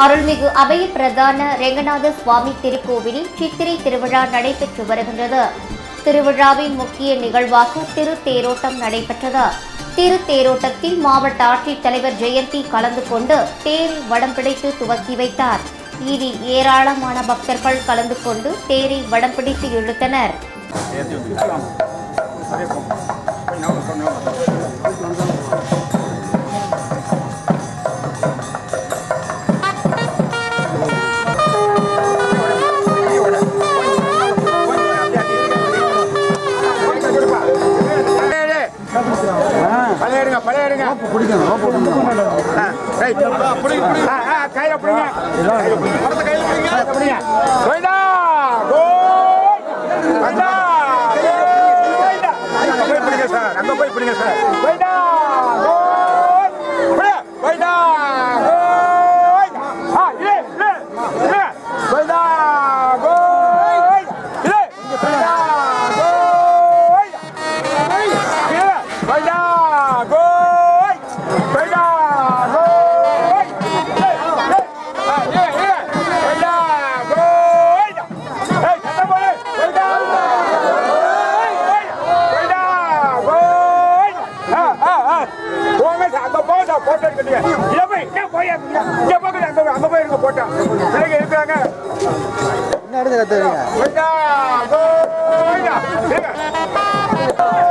அருள்மிகு அபய பிரதான ரெங்கநாத சுவாமி திருக்கோவிலில் சித்திரை திருவிழா நடைபெற்று வருகின்றது திருவிழாவின் முக்கிய நிகழ்வாக திருத்தேரோட்டம் நடைபெற்றது திருத்தேரோட்டத்தில் மாவட்ட ஆட்சித்தலைவர் ஜெயந்தி கலந்து கொண்டு தேரை வடம் பிடித்து துவக்கி வைத்தார் இதில் ஏராளமான பக்தர்கள் கலந்து கொண்டு தேரை வடம் பிடித்து இழுத்தனர் பழைய எடுங்க பழைய எடுங்க ஆ, ரைட். ஆ, ஆ, கையில பிடிங்க. கையில பிடிங்க. கையில பிடிங்க. போய்டா. கோல். போய்டா. கோல். அங்க போய் பிடிங்க சார். அங்க போய் பிடிங்க சார். போய்டா. கோல். பிடி. போய்டா. கோல். ஆ, இரு, இரு, இரு. போய்டா. கோல். இரு. போய்டா. கோல். இரு. போய்டா. கோல். போய்டா. கோல். ஏய், ஏய். ஆ, இரு, இரு. போய்டா. கோல். ஏய், சத்தம் போடு. போய்டா. போய்டா. கோல். ஆ, ஆ, ஆ. போங்க சார், அங்க போங்க சார், போட்டோ எடுக்கிறீங்க. இங்க போய், இங்க போய், இங்க இங்க போங்க சார், அங்க போய், அங்க போய் இருங்க போட்டோ. பிள்ளைங்க இருக்கிறாங்க. என்ன எடுத்து கத்துறீங்க போய்டா. கோல். இருங்க.